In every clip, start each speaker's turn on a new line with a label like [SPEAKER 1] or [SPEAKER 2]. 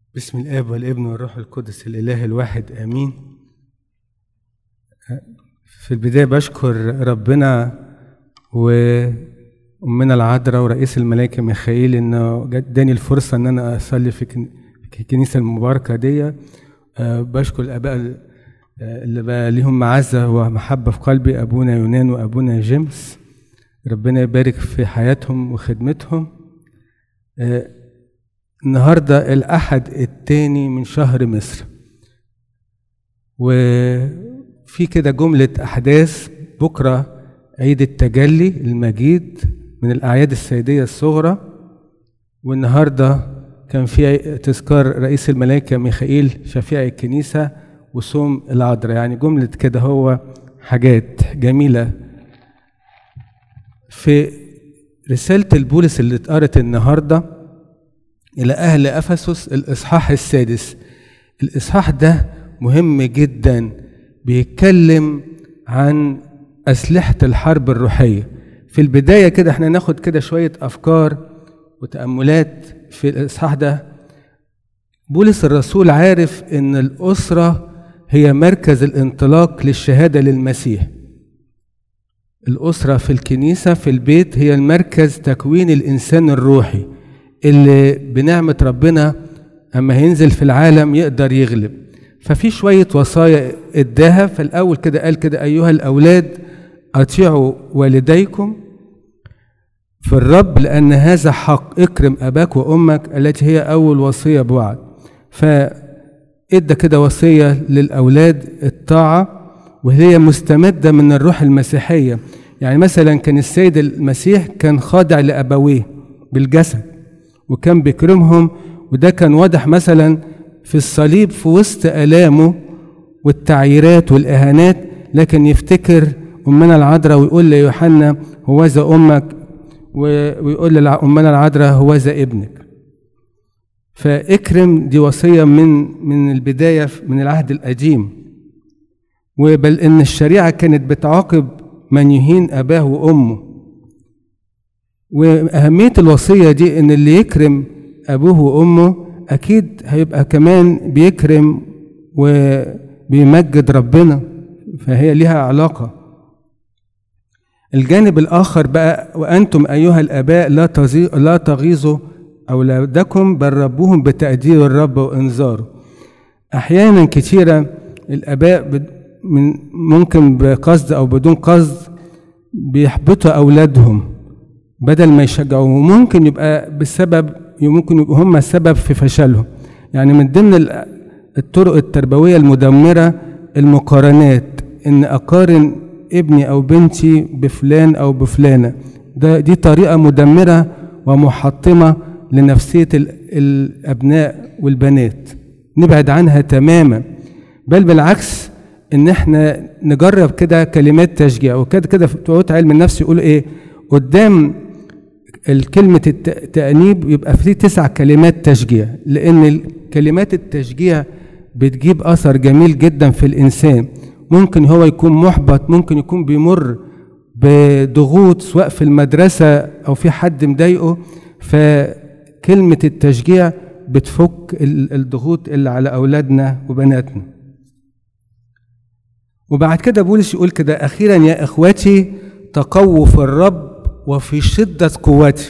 [SPEAKER 1] بسم الاب والابن والروح القدس الاله الواحد امين في البدايه بشكر ربنا وامنا العذراء ورئيس الملائكه ميخائيل انه اداني الفرصه ان انا اصلي في كن- في الكنيسه المباركه دي آه، بشكر الاباء ال- آه، اللي بقى ليهم معزه ومحبه في قلبي ابونا يونان وابونا جيمس ربنا يبارك في حياتهم وخدمتهم آه، النهارده الأحد الثاني من شهر مصر وفي كده جملة أحداث بكرة عيد التجلي المجيد من الأعياد السيدية الصغرى والنهارده كان في تذكار رئيس الملائكة ميخائيل شفيع الكنيسة وصوم العذراء يعني جملة كده هو حاجات جميلة في رسالة البولس اللي اتقرت النهارده إلى أهل أفسس الإصحاح السادس الإصحاح ده مهم جدا بيتكلم عن أسلحة الحرب الروحية في البداية كده احنا ناخد كده شوية أفكار وتأملات في الإصحاح ده بولس الرسول عارف إن الأسرة هي مركز الانطلاق للشهادة للمسيح الأسرة في الكنيسة في البيت هي المركز تكوين الإنسان الروحي اللي بنعمة ربنا أما هينزل في العالم يقدر يغلب ففي شوية وصايا اداها في الأول كده قال كده أيها الأولاد أطيعوا والديكم في الرب لأن هذا حق اكرم أباك وأمك التي هي أول وصية بوعد فإدى كده وصية للأولاد الطاعة وهي مستمدة من الروح المسيحية يعني مثلا كان السيد المسيح كان خاضع لأبويه بالجسد وكان بيكرمهم وده كان واضح مثلا في الصليب في وسط آلامه والتعييرات والإهانات لكن يفتكر أمنا العذراء ويقول ليوحنا هوذا أمك و- ويقول لأمنا العذراء هوذا ابنك فاكرم دي وصية من من البداية من العهد القديم وبل إن الشريعة كانت بتعاقب من يهين أباه وأمه وأهمية الوصية دي إن اللي يكرم أبوه وأمه أكيد هيبقى كمان بيكرم وبيمجد ربنا فهي ليها علاقة الجانب الآخر بقى وأنتم أيها الآباء لا تزي- لا تغيظوا أولادكم بل ربوهم بتقدير الرب وإنذاره أحيانا كثيرة الآباء بد- من ممكن بقصد أو بدون قصد بيحبطوا أولادهم بدل ما يشجعوهم وممكن يبقى بسبب ممكن يبقوا هم السبب في فشلهم يعني من ضمن ال- الطرق التربوية المدمرة المقارنات إن أقارن ابني أو بنتي بفلان أو بفلانة ده دي طريقة مدمرة ومحطمة لنفسية ال- الأبناء والبنات نبعد عنها تماما بل بالعكس ان احنا نجرب كده كلمات تشجيع وكده كده في بتوع علم النفس يقولوا ايه قدام الكلمة التأنيب يبقى فيه تسع كلمات تشجيع لأن ال- كلمات التشجيع بتجيب أثر جميل جدا في الإنسان ممكن هو يكون محبط ممكن يكون بيمر بضغوط سواء في المدرسة أو في حد مضايقه فكلمة التشجيع بتفك ال- الضغوط اللي على أولادنا وبناتنا وبعد كده بولس يقول كده أخيرا يا إخوتي تقووا في الرب وفي شدة قوته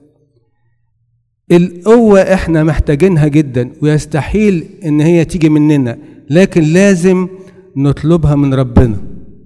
[SPEAKER 1] القوة احنا محتاجينها جدا ويستحيل ان هي تيجي مننا لكن لازم نطلبها من ربنا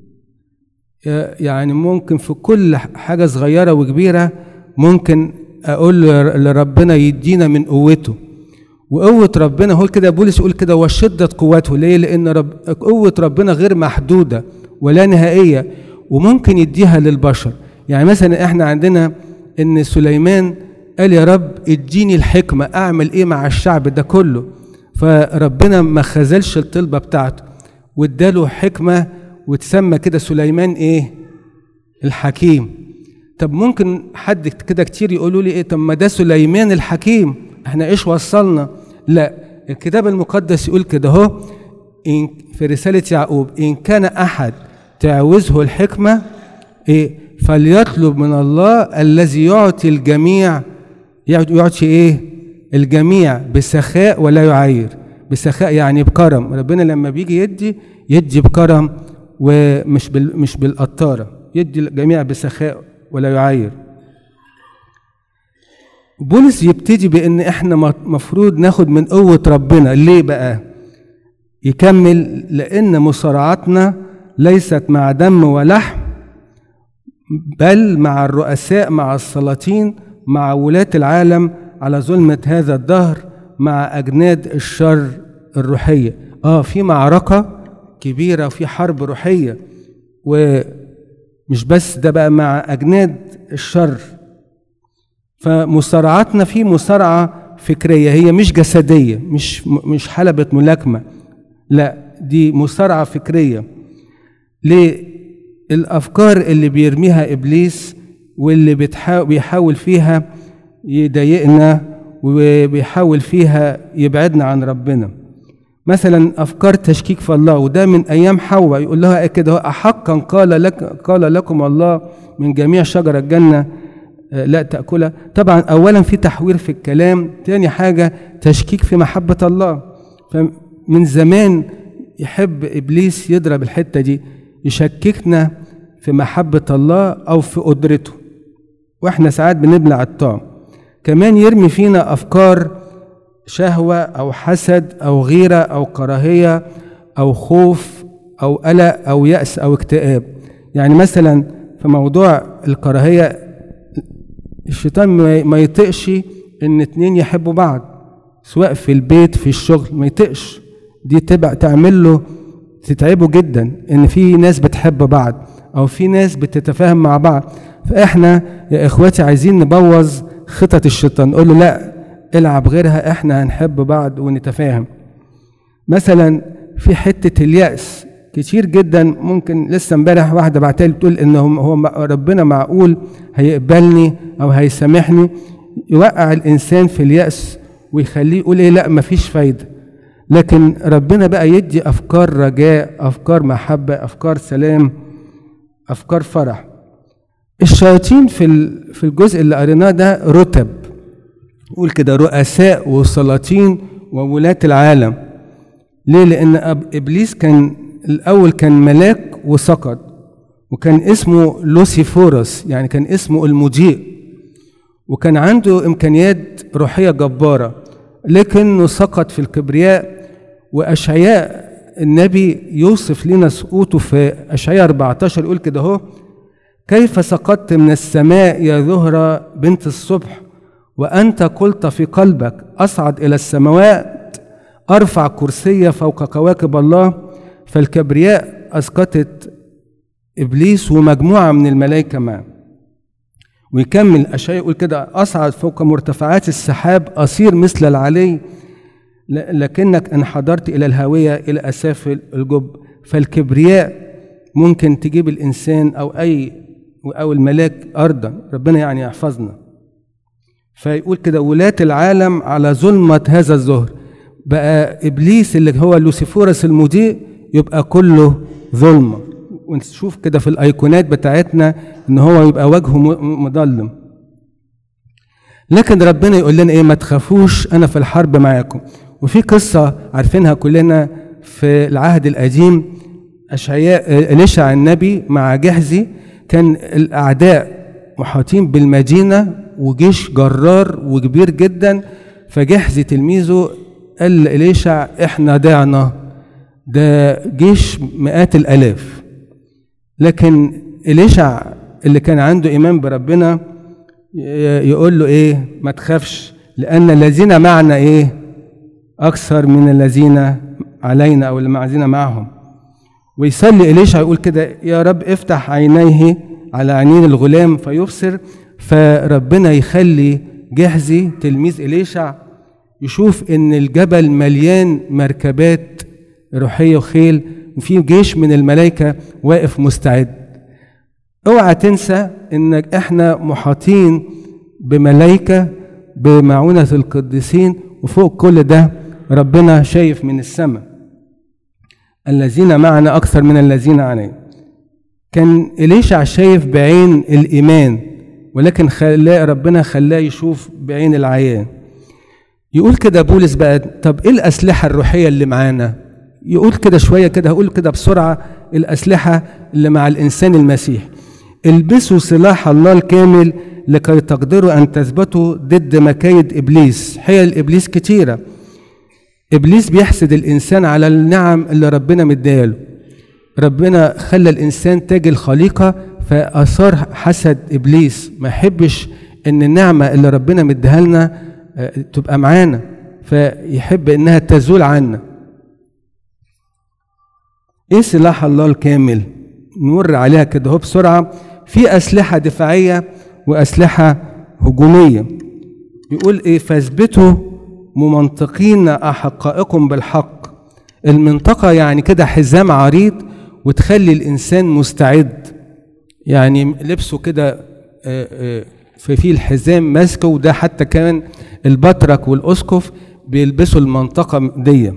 [SPEAKER 1] يعني ممكن في كل حاجة صغيرة وكبيرة ممكن أقول لربنا يدينا من قوته وقوة ربنا هو كده بولس يقول كده وشدة قوته ليه؟ لأن رب قوة ربنا غير محدودة ولا نهائية وممكن يديها للبشر يعني مثلا احنا عندنا ان سليمان قال يا رب اديني الحكمة اعمل ايه مع الشعب ده كله فربنا ما خذلش الطلبة بتاعته واداله حكمة وتسمى كده سليمان ايه الحكيم طب ممكن حد كده كتير يقولوا لي ايه طب ما ده سليمان الحكيم احنا ايش وصلنا لا الكتاب المقدس يقول كده اهو إن في رسالة يعقوب إن كان أحد تعوزه الحكمة إيه فليطلب من الله الذي يعطي الجميع يعطي إيه الجميع بسخاء ولا يعير بسخاء يعني بكرم ربنا لما بيجي يدي يدي بكرم ومش بال مش بالقطاره يدي الجميع بسخاء ولا يعير بولس يبتدي بان احنا مفروض ناخد من قوه ربنا ليه بقى يكمل لان مصارعتنا ليست مع دم ولحم بل مع الرؤساء مع السلاطين مع ولاة العالم على ظلمة هذا الدهر مع أجناد الشر الروحية آه في معركة كبيرة وفي حرب روحية ومش بس ده بقى مع أجناد الشر فمصارعتنا في مصارعة فكرية هي مش جسدية مش مش حلبة ملاكمة لا دي مصارعة فكرية للأفكار اللي بيرميها إبليس واللي بيحاول فيها يضايقنا وبيحاول فيها يبعدنا عن ربنا مثلا افكار تشكيك في الله وده من ايام حواء يقول لها كده احقا قال لك قال لكم الله من جميع شجر الجنه لا تاكلها طبعا اولا في تحوير في الكلام تاني حاجه تشكيك في محبه الله فمن زمان يحب ابليس يضرب الحته دي يشككنا في محبه الله او في قدرته واحنا ساعات بنبلع الطعم كمان يرمي فينا افكار شهوه او حسد او غيره او كراهيه او خوف او قلق او ياس او اكتئاب يعني مثلا في موضوع الكراهيه الشيطان ما يطقش ان اتنين يحبوا بعض سواء في البيت في الشغل ما يطقش دي تبقى تعمل له تتعبه جدا ان في ناس بتحب بعض او في ناس بتتفاهم مع بعض فاحنا يا اخواتي عايزين نبوظ خطط الشيطان نقول له لا العب غيرها احنا هنحب بعض ونتفاهم مثلا في حته الياس كتير جدا ممكن لسه امبارح واحده بعتلي بتقول ان هو ربنا معقول هيقبلني او هيسامحني يوقع الانسان في الياس ويخليه يقول ايه لا مفيش فايده لكن ربنا بقى يدي افكار رجاء افكار محبه افكار سلام افكار فرح الشياطين في في الجزء اللي قريناه ده رتب يقول كده رؤساء وسلاطين وولاة العالم ليه لان ابليس كان الاول كان ملاك وسقط وكان اسمه لوسيفورس يعني كان اسمه المضيء وكان عنده امكانيات روحيه جباره لكنه سقط في الكبرياء واشعياء النبي يوصف لنا سقوطه في اشعياء 14 يقول كده اهو كيف سقطت من السماء يا زهرة بنت الصبح وأنت قلت في قلبك أصعد إلى السماوات أرفع كرسي فوق كواكب الله فالكبرياء أسقطت إبليس ومجموعة من الملائكة معه ويكمل أشياء يقول كده أصعد فوق مرتفعات السحاب أصير مثل العلي لكنك انحدرت إلى الهاوية إلى أسافل الجب فالكبرياء ممكن تجيب الإنسان أو أي أو الملاك أرضا ربنا يعني يحفظنا فيقول كده ولاة العالم على ظلمة هذا الظهر بقى إبليس اللي هو لوسيفورس المضيء يبقى كله ظلمة ونشوف كده في الأيقونات بتاعتنا إن هو يبقى وجهه مظلم لكن ربنا يقول لنا إيه ما تخافوش أنا في الحرب معاكم وفي قصة عارفينها كلنا في العهد القديم أشعياء إليشع النبي مع جهزي كان الأعداء محاطين بالمدينة وجيش جرار وكبير جدا فجهزي تلميذه قال لإليشع إحنا ضعنا ده جيش مئات الآلاف لكن إليشع اللي كان عنده إيمان بربنا يقول له إيه ما تخافش لأن الذين معنا إيه أكثر من الذين علينا أو اللي معزين معهم ويصلي إليشع يقول كده يا رب افتح عينيه على عينين الغلام فيبصر فربنا يخلي جهزي تلميذ إليشع يشوف إن الجبل مليان مركبات روحية وخيل وفي جيش من الملائكة واقف مستعد اوعى تنسى انك احنا محاطين بملائكة بمعونة القديسين وفوق كل ده ربنا شايف من السماء الذين معنا أكثر من الذين علينا كان إليشع شايف بعين الإيمان ولكن خلاه ربنا خلاه يشوف بعين العيان يقول كده بولس بقى طب ايه الاسلحه الروحيه اللي معانا يقول كده شويه كده هقول كده بسرعه الاسلحه اللي مع الانسان المسيح البسوا سلاح الله الكامل لكي تقدروا ان تثبتوا ضد مكايد ابليس حيل ابليس كتيره ابليس بيحسد الانسان على النعم اللي ربنا مدياله ربنا خلى الانسان تاج الخليقه فاثار حسد ابليس ما يحبش ان النعمه اللي ربنا مديها لنا آه، تبقى معانا فيحب انها تزول عنا ايه سلاح الله الكامل نمر عليها كده هو بسرعه في اسلحه دفاعيه واسلحه هجوميه يقول ايه فاثبتوا ممنطقين احقائكم بالحق المنطقه يعني كده حزام عريض وتخلي الانسان مستعد يعني لبسه كده آه، آه، في فيه الحزام ماسكه وده حتى كان البطرك والاسقف بيلبسوا المنطقه دي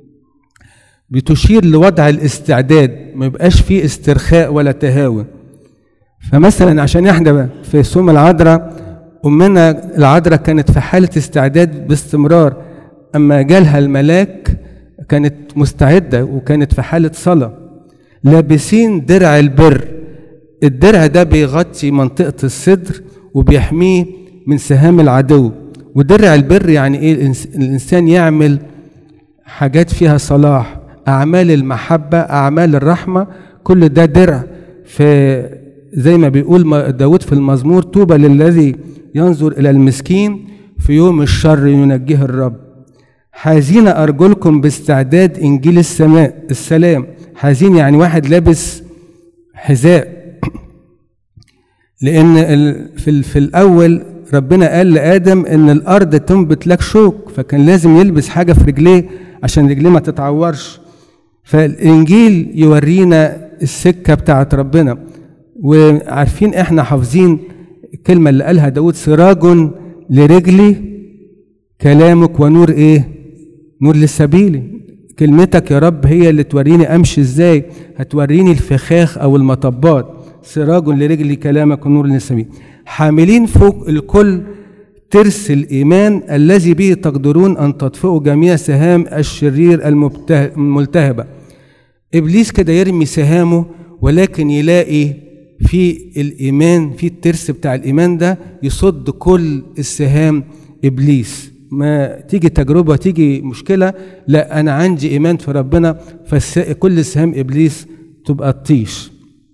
[SPEAKER 1] بتشير لوضع الاستعداد ما يبقاش فيه استرخاء ولا تهاون فمثلا عشان احنا في سوم العذراء امنا العذراء كانت في حاله استعداد باستمرار اما جالها الملاك كانت مستعده وكانت في حاله صلاه لابسين درع البر الدرع ده بيغطي منطقه الصدر وبيحميه من سهام العدو ودرع البر يعني ايه الإنس- الانسان يعمل حاجات فيها صلاح اعمال المحبه اعمال الرحمه كل ده درع في زي ما بيقول ما- داود في المزمور طوبى للذي ينظر الى المسكين في يوم الشر ينجيه الرب حازين ارجلكم باستعداد انجيل السماء السلام حازين يعني واحد لابس حذاء لان ال- في ال- في الاول ربنا قال لادم ان الارض تنبت لك شوك فكان لازم يلبس حاجه في رجليه عشان رجليه ما تتعورش فالانجيل يورينا السكه بتاعت ربنا وعارفين احنا حافظين الكلمه اللي قالها داود سراج لرجلي كلامك ونور ايه نور للسبيل كلمتك يا رب هي اللي توريني امشي ازاي هتوريني الفخاخ او المطبات سراج لرجلي كلامك ونور للسبيل حاملين فوق الكل ترس الايمان الذي به تقدرون ان تطفئوا جميع سهام الشرير المبته- الملتهبه ابليس كده يرمي سهامه ولكن يلاقي في الايمان في الترس بتاع الايمان ده يصد كل السهام ابليس ما تيجي تجربه تيجي مشكله لا انا عندي ايمان في ربنا فكل سهام ابليس تبقى تطيش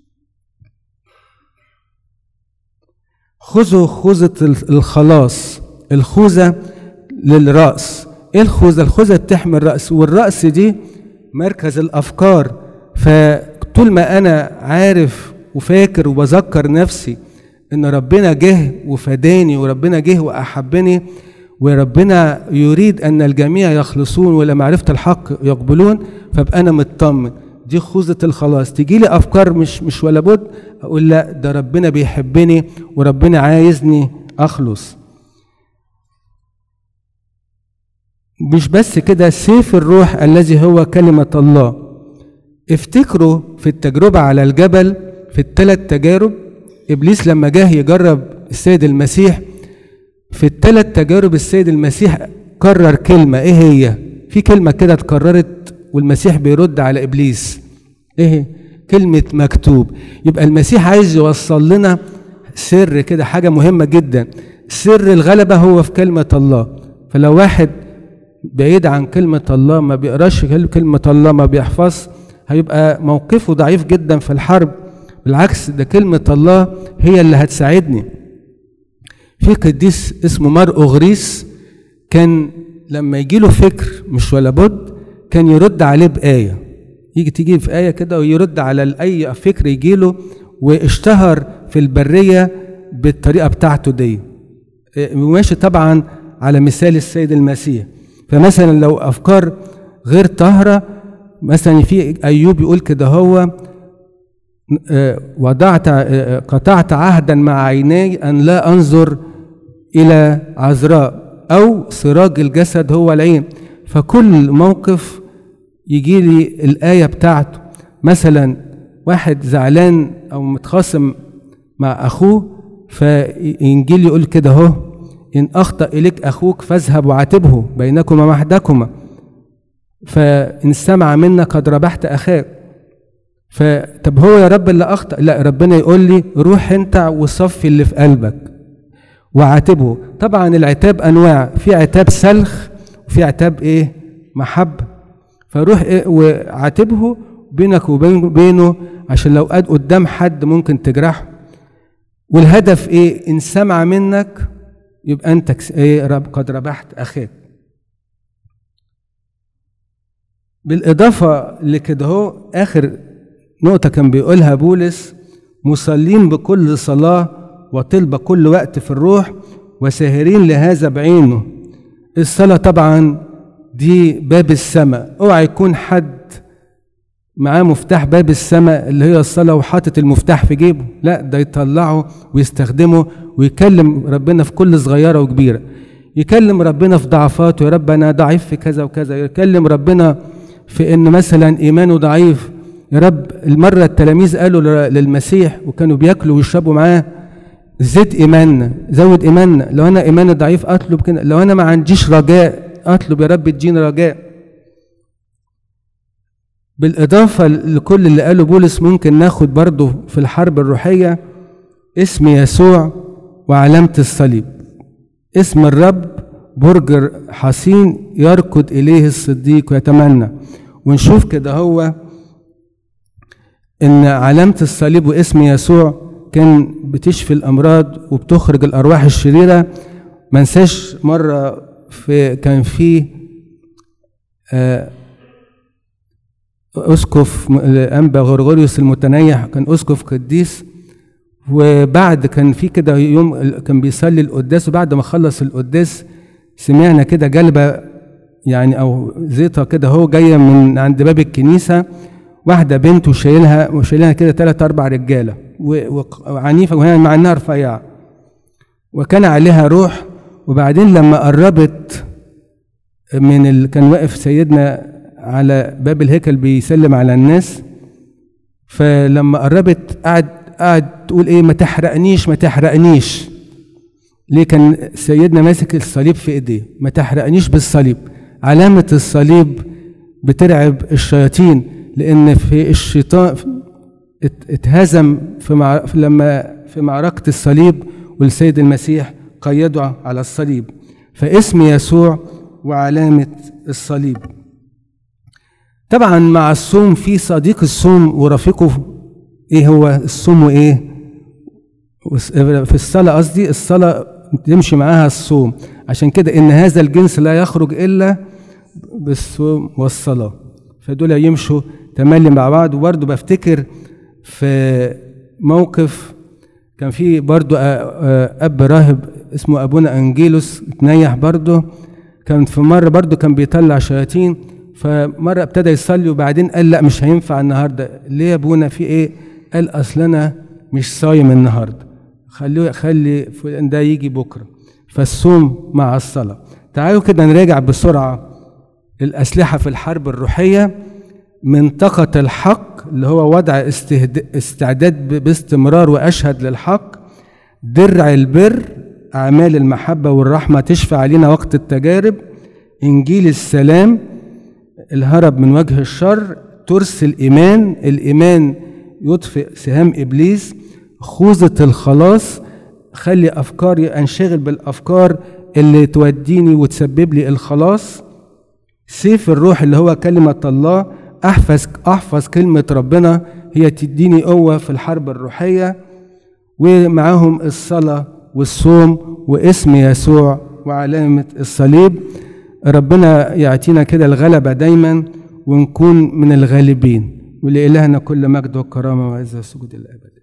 [SPEAKER 1] خذوا خوذة الخلاص الخوذة للرأس ايه الخوذة الخوذة بتحمي الرأس والرأس دي مركز الأفكار فطول ما أنا عارف وفاكر وبذكر نفسي إن ربنا جه وفداني وربنا جه وأحبني وربنا يريد أن الجميع يخلصون وإلى معرفة الحق يقبلون فابقى أنا مطمن دي خوذة الخلاص تيجي لي أفكار مش مش ولا بد أقول لا ده ربنا بيحبني وربنا عايزني أخلص مش بس كده سيف الروح الذي هو كلمة الله افتكروا في التجربة على الجبل في الثلاث تجارب إبليس لما جه يجرب السيد المسيح في الثلاث تجارب السيد المسيح كرر كلمة إيه هي؟ في كلمة كده اتكررت والمسيح بيرد على إبليس إيه؟ كلمة مكتوب يبقى المسيح عايز يوصل لنا سر كده حاجة مهمة جدا سر الغلبة هو في كلمة الله فلو واحد بعيد عن كلمة الله ما بيقراش كلمة الله ما بيحفظ هيبقى موقفه ضعيف جدا في الحرب بالعكس ده كلمة الله هي اللي هتساعدني في قديس اسمه مار أغريس كان لما يجي له فكر مش ولا بد كان يرد عليه بآية يجي تيجي في آية كده ويرد على أي فكر يجي له واشتهر في البرية بالطريقة بتاعته دي وماشي طبعا على مثال السيد المسيح فمثلا لو أفكار غير طاهرة مثلا في أيوب يقول كده هو وضعت قطعت عهدا مع عيني أن لا أنظر إلى عذراء أو سراج الجسد هو العين فكل موقف يجي لي الآية بتاعته مثلا واحد زعلان أو متخاصم مع أخوه فإنجيل يقول كده أهو إن أخطأ إليك أخوك فاذهب وعاتبه بينكما وحدكما فإن سمع منك قد ربحت أخاك فطب هو يا رب اللي أخطأ لا ربنا يقول لي روح أنت وصفي اللي في قلبك وعاتبه طبعا العتاب أنواع في عتاب سلخ وفي عتاب إيه محبة فروح إيه وعاتبه بينك وبينه عشان لو قد قدام حد ممكن تجرحه والهدف ايه ان سمع منك يبقى انت ايه رب قد ربحت اخاك بالاضافه لكده هو اخر نقطه كان بيقولها بولس مصلين بكل صلاه وطلب كل وقت في الروح وساهرين لهذا بعينه الصلاه طبعا دي باب السماء اوعى يكون حد معاه مفتاح باب السماء اللي هي الصلاة وحاطط المفتاح في جيبه لا ده يطلعه ويستخدمه ويكلم ربنا في كل صغيرة وكبيرة يكلم ربنا في ضعفاته يا رب أنا ضعيف في كذا وكذا يكلم ربنا في إن مثلا إيمانه ضعيف يا رب المرة التلاميذ قالوا للمسيح وكانوا بياكلوا ويشربوا معاه زد إيماننا زود إيماننا لو أنا إيماني ضعيف أطلب كده لو أنا ما عنديش رجاء أطلب يا رب اديني رجاء بالإضافة لكل اللي قاله بولس ممكن ناخد برضه في الحرب الروحية اسم يسوع وعلامة الصليب اسم الرب برج حصين يركض إليه الصديق ويتمنى ونشوف كده هو إن علامة الصليب واسم يسوع كان بتشفي الأمراض وبتخرج الأرواح الشريرة ما انساش مرة في كان في آه اسقف انبا غرغوريوس المتنيح كان اسقف قديس وبعد كان في كده يوم كان بيصلي القداس وبعد ما خلص القداس سمعنا كده جلبه يعني او زيطه كده هو جايه من عند باب الكنيسه واحده بنت وشايلها وشايلها كده ثلاث اربع رجاله وعنيفه وهي مع انها رفيعه وكان عليها روح وبعدين لما قربت من ال... كان واقف سيدنا على باب الهيكل بيسلم على الناس فلما قربت قعد قعد تقول ايه ما تحرقنيش ما تحرقنيش ليه كان سيدنا ماسك الصليب في ايديه ما تحرقنيش بالصليب علامة الصليب بترعب الشياطين لأن في الشيطان اتهزم في مع... لما في معركة الصليب والسيد المسيح قيده على الصليب فاسم يسوع وعلامة الصليب طبعا مع الصوم في صديق الصوم ورفيقه ايه هو الصوم وايه في الصلاة قصدي الصلاة تمشي معاها الصوم عشان كده ان هذا الجنس لا يخرج الا بالصوم والصلاة فدول يمشوا تملي مع بعض وبرضه بفتكر في موقف كان في برضه اب راهب اسمه ابونا انجيلوس اتنيح برضه كان في مرة برضه كان بيطلع شياطين فمره ابتدى يصلي وبعدين قال لا مش هينفع النهارده ليه يا ابونا في ايه قال اصل انا مش صايم النهارده خليه خلي فلان ده يجي بكره فالصوم مع الصلاه تعالوا كده نراجع بسرعه الاسلحه في الحرب الروحيه منطقه الحق اللي هو وضع استعداد باستمرار واشهد للحق درع البر اعمال المحبه والرحمه تشفى علينا وقت التجارب انجيل السلام الهرب من وجه الشر ترس الإيمان الإيمان يطفئ سهام إبليس خوذة الخلاص خلي أفكاري أنشغل بالأفكار اللي توديني وتسبب لي الخلاص سيف الروح اللي هو كلمة الله أحفظ أحفظ كلمة ربنا هي تديني قوة في الحرب الروحية ومعاهم الصلاة والصوم واسم يسوع وعلامة الصليب ربنا يعطينا كده الغلبة دايما ونكون من الغالبين ولإلهنا كل مجد وكرامة وعزة سجود الأبد